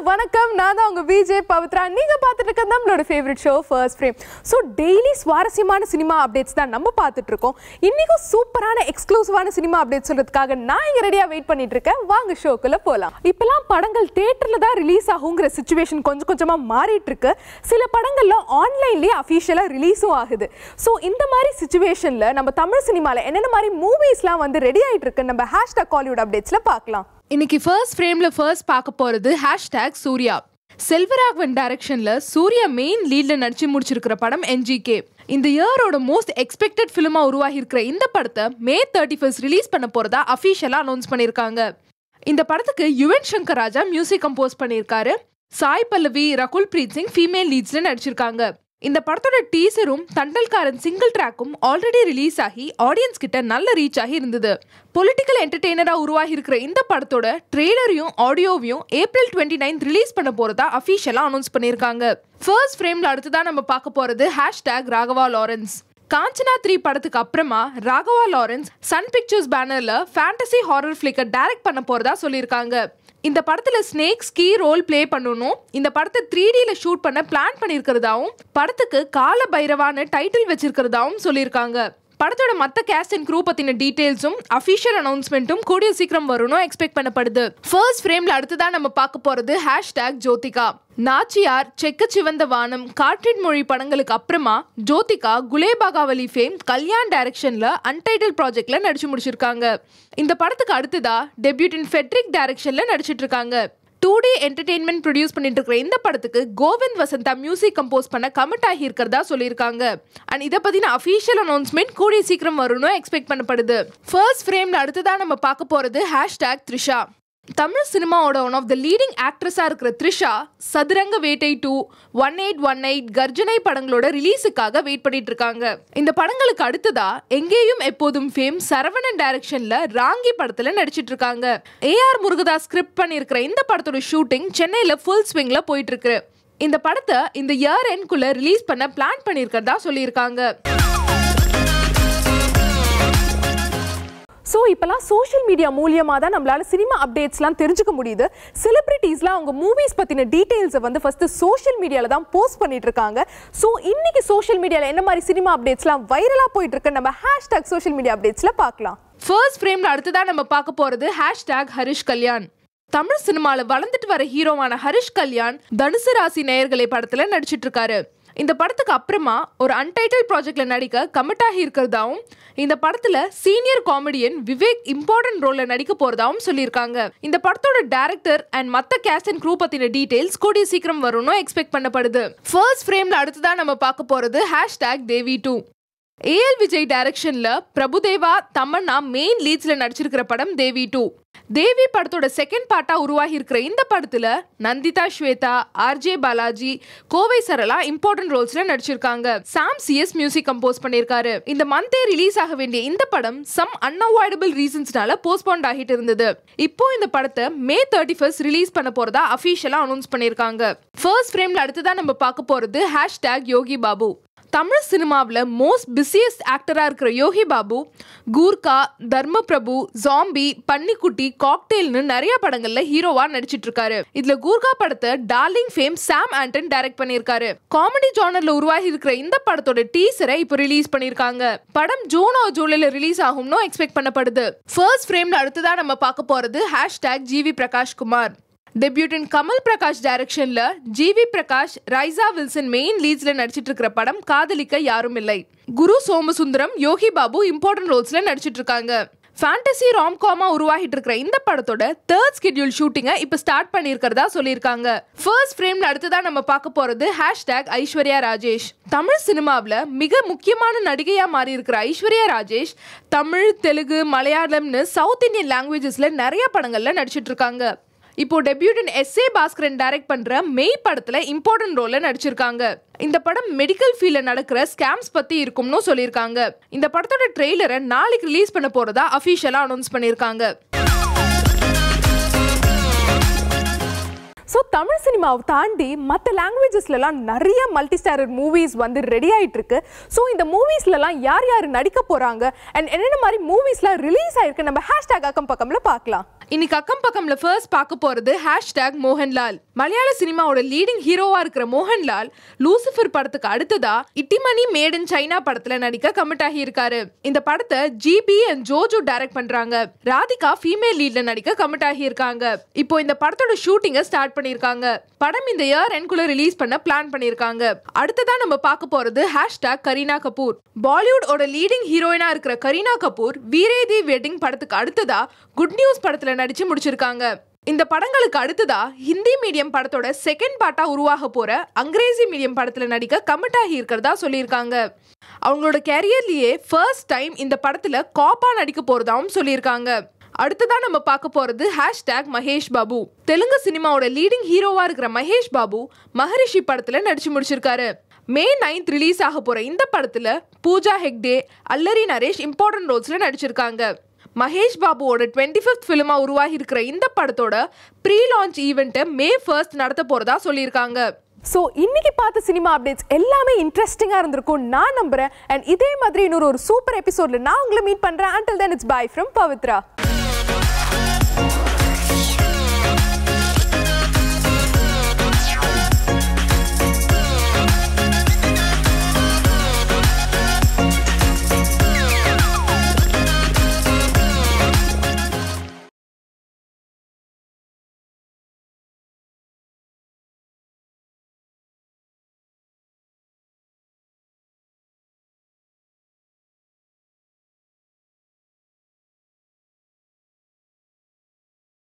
வணக்கம் நான் தான் உங்க விஜய் பவித்ரா நீங்க பார்த்துட்டு இருக்க நம்மளோட favourite show first frame so daily சுவாரஸ்யமான சினிமா அப்டேட்ஸ் தான் நம்ம பார்த்துட்டு இருக்கோம் இன்னைக்கும் சூப்பரான எக்ஸ்க்ளூசிவான சினிமா அப்டேட் சொல்றதுக்காக நான் இங்க ரெடியா வெயிட் பண்ணிட்டு இருக்கேன் வாங்க ஷோக்குள்ள போலாம் இப்பெல்லாம் படங்கள் தியேட்டர்ல தான் ரிலீஸ் ஆகுங்கிற சுச்சுவேஷன் கொஞ்சம் கொஞ்சமா மாறிட்டு இருக்கு சில படங்கள்ல ஆன்லைன்லயே அஃபிஷியலா ரிலீஸும் ஆகுது ஸோ இந்த மாதிரி சுச்சுவேஷன்ல நம்ம தமிழ் சினிமால என்னென்ன மாதிரி மூவிஸ்லாம் வந்து ரெடி ஆயிட்டு இருக்கு நம்ம ஹேஷ்டாக் காலிவுட் அப்டேட்ஸ்ல பார்க்கலாம் இன்னைக்கு ஃபர்ஸ்ட் ஃப்ரேம்ல ஃபர்ஸ்ட் பார்க்க போறது ஹேஷ்டேக் சூர்யா செல்வராகவன் டைரக்ஷன்ல சூர்யா மெயின் லீட்ல நடிச்சு முடிச்சிருக்கிற படம் என்ஜிகே இந்த இயரோட மோஸ்ட் எக்ஸ்பெக்டட் ஃபிலிமா உருவாகி இருக்கிற இந்த படத்தை மே தேர்ட்டி ஃபர்ஸ்ட் ரிலீஸ் பண்ண போறதா அஃபிஷியலா அனௌன்ஸ் பண்ணியிருக்காங்க இந்த படத்துக்கு யுவன் சங்கர் ராஜா மியூசிக் கம்போஸ் பண்ணியிருக்காரு சாய் பல்லவி ரகுல் பிரீத் சிங் ஃபீமேல் லீட்ஸ்ல நடிச்சிருக்காங்க இந்த படத்தோட டீசரும் தண்டல்காரன் சிங்கிள் ட்ராக்கும் ஆல்ரெடி ரிலீஸ் ஆகி ஆடியன்ஸ் கிட்ட நல்ல ரீச் ஆகி இருந்தது பொலிட்டிக்கல் என்டர்டெய்னரா உருவாகி இருக்கிற இந்த படத்தோட ட்ரெய்லரையும் ஆடியோவையும் ஏப்ரல் டுவெண்ட்டி நைன்த் ரிலீஸ் பண்ண போறதா அஃபிஷியலா அனௌன்ஸ் பண்ணியிருக்காங்க ஃபர்ஸ்ட் ஃப்ரேம்ல அடுத்ததான் நம்ம பார்க்க போறது ஹேஷ்டேக் ராகவா லாரன்ஸ் காஞ்சனா த்ரீ படத்துக்கு அப்புறமா ராகவா லாரன்ஸ் சன் பிக்சர்ஸ் பேனர்ல ஃபேண்டசி ஹாரர் ஃபிளிக்கை டைரக்ட் பண்ண போறதா சொல்லியிருக்காங்க இந்த படத்துல ஸ்னேக்ஸ் கீ ரோல் ப்ளே பண்ணணும் இந்த படத்தை த்ரீ டில ஷூட் பண்ண பிளான் பண்ணியிருக்கிறதாவும் படத்துக்கு கால பைரவான டைட்டில் வச்சிருக்கிறதாவும் சொல்லியிருக்காங்க படத்தோட மத்த கேஸ்ட் அண்ட் க்ரூ பத்தின டீடைல்ஸும் அஃபிஷியல் அனௌன்ஸ்மெண்ட்டும் கூடிய சீக்கிரம் வரும்னு எக்ஸ்பெக்ட் பண்ணப்படுது ஃபர்ஸ்ட் ஃப்ரேம்ல அடுத்ததான் நம்ம பார்க்க போறது ஹேஷ்டேக் ஜோதிகா நாச்சியார் செக்க சிவந்த வானம் காற்றின் மொழி படங்களுக்கு அப்புறமா ஜோதிகா குலேபாகாவலி ஃபேம் கல்யாண் டைரக்ஷன்ல அன்டைட்டில் ப்ராஜெக்ட்ல நடிச்சு முடிச்சிருக்காங்க இந்த படத்துக்கு அடுத்ததா டெபியூட்டின் ஃபெட்ரிக் டைரக்ஷன்ல நடிச்சிட்டு இருக்காங்க டூ டி என்டர்டெயின்மெண்ட் ப்ரொடியூஸ் பண்ணிட்டு இருக்கிற இந்த படத்துக்கு கோவிந்த் வசந்தா மியூசிக் கம்போஸ் பண்ண கமிட் ஆகி இருக்கிறதா சொல்லியிருக்காங்க அண்ட் இதை பத்தின அஃபீஷியல் அனௌன்ஸ்மெண்ட் கூடிய சீக்கிரம் வரும்னு எக்ஸ்பெக்ட் பண்ணப்படுது ஃபர்ஸ்ட் ஃப்ரேம்ல அடுத்ததா நம்ம பார்க்க போறது ஹேஷ்டேக் த்ரிஷா தமிழ் சினிமாவோட ஒன் ஆஃப் த லீடிங் ஆக்ட்ரஸாக இருக்கிற Trisha Sathuranga Vettai two one eight one eight Garjanai படங்களோட ரிலீஸுக்காக வெயிட் பண்ணிட்டு இருக்காங்க இந்த படங்களுக்கு அடுத்ததா எங்கேயும் எப்போதும் ஃபேம் சரவணன் டைரக்ஷன்ல ராங்கி படத்துல நடிச்சிட்டு இருக்காங்க ஏஆர் முருகதாஸ் ஸ்கிரிப்ட் பண்ணியிருக்கிற இந்த படத்தோட ஷூட்டிங் சென்னையில ஃபுல் ஸ்விங்ல போயிட்டு இருக்கு இந்த படத்தை இந்த இயர் எண்ட்குள்ள ரிலீஸ் பண்ண பிளான் பண்ணியிருக்கிறதா சொல்லியிருக்காங்க ஸோ இப்போலாம் சோஷியல் மீடியா மூலியமாக தான் நம்மளால சினிமா அப்டேட்ஸ்லாம் தெரிஞ்சுக்க முடியுது செலிபிரிட்டிஸ்லாம் அவங்க மூவிஸ் பற்றின டீட்டெயில்ஸை வந்து ஃபஸ்ட்டு சோஷியல் மீடியாவில் தான் போஸ்ட் பண்ணிட்டு இருக்காங்க ஸோ இன்னைக்கு சோஷியல் மீடியாவில் என்ன மாதிரி சினிமா அப்டேட்ஸ்லாம் வைரலாக போயிட்டு இருக்கு நம்ம ஹேஷ்டாக் சோஷியல் மீடியா அப்டேட்ஸில் பார்க்கலாம் ஃபர்ஸ்ட் ஃப்ரேம்ல அடுத்ததா நம்ம பார்க்க போறது ஹேஷ்டேக் ஹரிஷ் கல்யாண் தமிழ் சினிமால வளர்ந்துட்டு வர ஹீரோவான ஹரிஷ் கல்யாண் தனுசு ராசி நேயர்களை படத்துல நடிச்சிட்டு இருக்காரு இந்த படத்துக்கு அப்புறமா ஒரு அன்டைட்டில் ப்ராஜெக்ட்ல நடிக்க கமிட் ஆகி இருக்கிறதாவும் இந்த படத்துல சீனியர் காமெடியன் விவேக் இம்பார்ட்டன்ட் ரோல்ல நடிக்க போறதாவும் சொல்லியிருக்காங்க இந்த படத்தோட டைரக்டர் அண்ட் மத்த கேஸ்ட் அண்ட் க்ரூ பத்தின டீடைல்ஸ் கூடிய சீக்கிரம் வரும்னு எக்ஸ்பெக்ட் பண்ணப்படுது ஃபர்ஸ்ட் ஃப்ரேம்ல அடுத்ததா நம்ம பார்க்க போறது hashtag Devi two AL Vijay டைரக்ஷன்ல பிரபுதேவா தமன்னா மெயின் லீட்ஸ்ல நடிச்சிருக்கிற படம் தேவி டூ தேவி படத்தோட செகண்ட் பார்ட்டா உருவாகி இருக்கிற இந்த படத்துல நந்திதா ஸ்வேதா ஆர்ஜே பாலாஜி கோவை சரளா இம்பார்ட்டன்ட் ரோல்ஸ்ல நடிச்சிருக்காங்க சாம் சிஎஸ் மியூசிக் கம்போஸ் பண்ணியிருக்காரு இந்த மந்தே ரிலீஸ் ஆக வேண்டிய இந்த படம் சம் அன்அவாய்டபிள் ரீசன்ஸ்னால போஸ்ட்போன் ஆகிட்டு இருந்தது இப்போ இந்த படத்தை மே தேர்ட்டி ஃபர்ஸ்ட் ரிலீஸ் பண்ண போறதா அஃபிஷியலா அனௌன்ஸ் பண்ணியிருக்காங்க ஃபர்ஸ்ட் ஃப்ரேம்ல அடுத்ததா நம்ம பார்க்க போறது ஹேஷ்டேக் யோகி பாபு தமிழ் சினிமாவில் மோஸ்ட் பிஸியஸ்ட் ஆக்டராக இருக்கிற யோகி பாபு கூர்கா தர்மபிரபு ஜாம்பி பன்னிக்குட்டி காக்டெயில்னு நிறைய படங்கள்ல ஹீரோவா நடிச்சிட்டு இருக்காரு இதுல கூர்கா படத்தை darling fame Sam Anton direct பண்ணியிருக்காரு காமெடி ஜானர்ல உருவாகி இருக்கிற இந்த படத்தோட டீசரை இப்போ ரிலீஸ் பண்ணியிருக்காங்க படம் ஜூன் ஆர் ஜூலைல ரிலீஸ் ஆகும்னு எக்ஸ்பெக்ட் பண்ணப்படுது ஃபர்ஸ்ட் ஃப்ரேம்ல அடுத்ததா நம்ம பார்க்க போறது ஹேஷ்டேக் ஜிவி பிரகாஷ் குமார் டெபியூட்டன் கமல் பிரகாஷ் டைரக்ஷன்ல ஜிவி பிரகாஷ் ரைசா வில்சன் மெயின் லீட்ஸ்ல நடிச்சிட்டு இருக்கிற படம் காதலிக்க யாரும் இல்லை குரு சோமசுந்தரம் யோகி பாபு இம்பார்ட்டன்ட் ரோல்ஸ்ல நடிச்சிட்டு இருக்காங்க ஃபேண்டசி ராம்காமா உருவாகிட்டு இருக்கிற இந்த படத்தோட தேர்ட் ஸ்கெட்யூல் ஷூட்டிங்கை இப்போ ஸ்டார்ட் பண்ணியிருக்கிறதா சொல்லியிருக்காங்க ஃபர்ஸ்ட் ஃப்ரேம்ல அடுத்ததா நம்ம பார்க்க போறது ஹேஷ்டேக் ஐஸ்வர்யா ராஜேஷ் தமிழ் சினிமாவில் மிக முக்கியமான நடிகையா மாறி இருக்கிற ஐஸ்வர்யா ராஜேஷ் தமிழ் தெலுங்கு மலையாளம்னு சவுத் இந்தியன் லாங்குவேஜஸ்ல நிறைய படங்கள்ல நடிச்சிட்டு இருக்காங்க இப்போ டெபியூட்டன் எஸ் ஏ பாஸ்கரன் டைரக்ட் பண்ற மெய் படத்துல இம்பார்ட்டன்ட் ரோல்ல நடிச்சிருக்காங்க இந்த படம் மெடிக்கல் ஃபீல்ட்ல நடக்கிற ஸ்கேம்ஸ் பத்தி இருக்கும்னு சொல்லியிருக்காங்க இந்த படத்தோட ட்ரெய்லரை நாளைக்கு ரிலீஸ் பண்ண போறதா அஃபிஷியலா அனௌன்ஸ் பண்ணியிருக்காங்க ஸோ தமிழ் சினிமாவை தாண்டி மற்ற லாங்குவேஜஸ்லலாம் நிறைய மல்டி ஸ்டாரர் மூவிஸ் வந்து ரெடி ஆயிட்டு இருக்கு ஸோ இந்த மூவிஸ்லலாம் யார் யார் நடிக்க போறாங்க அண்ட் என்னென்ன மாதிரி மூவிஸ்லாம் ரிலீஸ் ஆயிருக்கு நம்ம ஹேஷ்டாக் அக்கம் பக்கம்ல பார்க்கலாம் இன்னைக்கு அக்கம் பக்கம்ல ஃபர்ஸ்ட் பார்க்க போறது ஹேஷ்டேக் மோகன்லால் மலையாள சினிமாவோட லீடிங் ஹீரோவா இருக்கிற மோகன்லால் லூசிஃபர் படத்துக்கு அடுத்ததா இட்டிமணி மேட் இன் சைனா படத்துல நடிக்க கமிட் ஆகி இருக்காரு இந்த படத்தை ஜிபி அண்ட் ஜோஜோ டைரக்ட் பண்றாங்க ராதிகா ஃபீமேல் லீட்ல நடிக்க கமிட் ஆகி இருக்காங்க இப்போ இந்த படத்தோட ஷூட்டிங்கை ஸ்டார்ட் பண்ணிருக்காங்க படம் இந்த இயர் என்குள்ள ரிலீஸ் பண்ண பிளான் பண்ணிருக்காங்க அடுத்ததா நம்ம பார்க்க போறது ஹேஷ்டேக் கரீனா கபூர் பாலிவுட்டோட லீடிங் ஹீரோயினா இருக்கிற கரீனா கபூர் வீரேதி வெட்டிங் படத்துக்கு அடுத்ததா குட் நியூஸ் படத்துல நடிச்சு முடிச்சிருக்காங்க இந்த படங்களுக்கு அடுத்ததா ஹிந்தி மீடியம் படத்தோட செகண்ட் பார்ட்டா உருவாக போற அங்கிரேசி மீடியம் படத்துல நடிக்க கமிட் ஆகி இருக்கிறதா சொல்லியிருக்காங்க அவங்களோட கேரியர்லயே ஃபர்ஸ்ட் டைம் இந்த படத்துல காப்பா நடிக்க போறதாவும் சொல்லியிருக்காங்க அடுத்ததா நம்ம பார்க்க போறது ஹேஷ்டேக் மகேஷ் பாபு தெலுங்கு சினிமாவோட லீடிங் ஹீரோவா இருக்கிற மகேஷ் பாபு மகரிஷி படத்துல நடிச்சு முடிச்சிருக்காரு மே நைன்த் ரிலீஸ் ஆக போற இந்த படத்துல பூஜா ஹெக்டே அல்லரி நரேஷ் இம்பார்ட்டன்ட் ரோல்ஸ்ல நடிச்சிருக்காங்க மகேஷ் பாபுவோட டுவெண்ட்டி ஃபிஃப்த் ஃபிலிமா உருவாகி இருக்கிற இந்த படத்தோட ப்ரீ லான்ச் ஈவெண்ட்டை மே ஃபர்ஸ்ட் நடத்த போறதா சொல்லியிருக்காங்க ஸோ இன்னைக்கு பார்த்த சினிமா அப்டேட்ஸ் எல்லாமே இன்ட்ரெஸ்டிங்காக இருந்திருக்கும் நான் நம்புறேன் அண்ட் இதே மாதிரி இன்னொரு ஒரு சூப்பர் எபிசோட்ல நான் உங்களை மீட் பண்றேன் until then it's bye from Pavithra